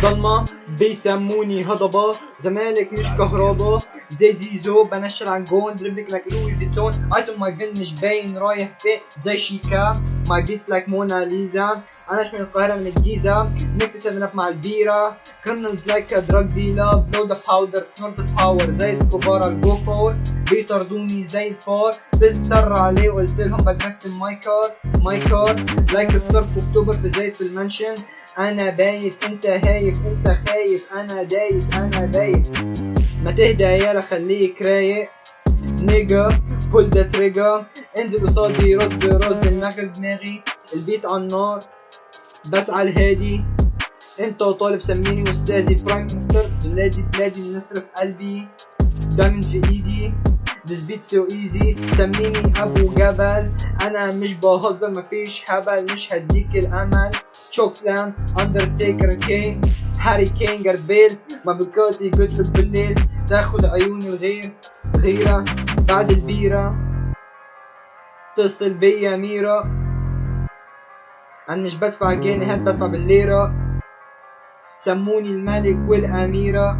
ضلمة بيسموني هضبة زمالك مش كهربا زي زيزو بنشر على الجون دربلك لايك لوي فيتون ايس اون ماي فين مش باين رايح فين زي شيكا ماي بيتس لايك موناليزا انا مش من القاهرة من الجيزة ميكس 7 اب مع البيرة كريمنالز لايك دراج ديلا بلو ذا باودر سنورت باور زي سكوبارا الجو فور بيطردوني زي الفار بتسر عليه قلت لهم بدركت ماي كار ماي كار لايك ستار في اكتوبر في زيت في المنشن انا بايت انت هايف انت خايف انا دايس انا بايت ما تهدى يالا خليك رايق نيجا بول ذا تريجر انزل قصادي راس براس دماغي دماغي البيت على النار بس على الهادي انت وطالب سميني استاذي برايم مينستر بلادي بلادي النسر في قلبي دايموند في ايدي This beat so easy سميني ابو جبل انا مش بهزر مفيش هبل مش هديك الامل تشوك سلام اندرتيكر كين هاري كين جربيل ما بكاتي قلت لك بالليل تاخد عيوني الغير غيرة بعد البيرة اتصل بيا ميرا انا مش بدفع جنيهات بدفع بالليرة سموني الملك والاميرة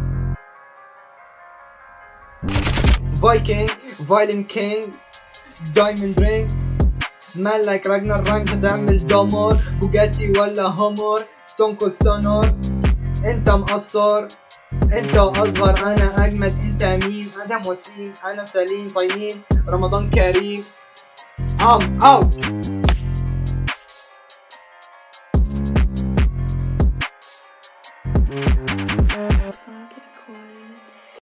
فايكنج فايلن كينج دايموند رينج مان لايك راجنر رانك هتعمل دمار بوجاتي ولا هامر ستون كولد ستانر انت مقصر انت اصغر انا اجمد انت مين ادم وسيم انا سليم طيبين رمضان كريم ام اوت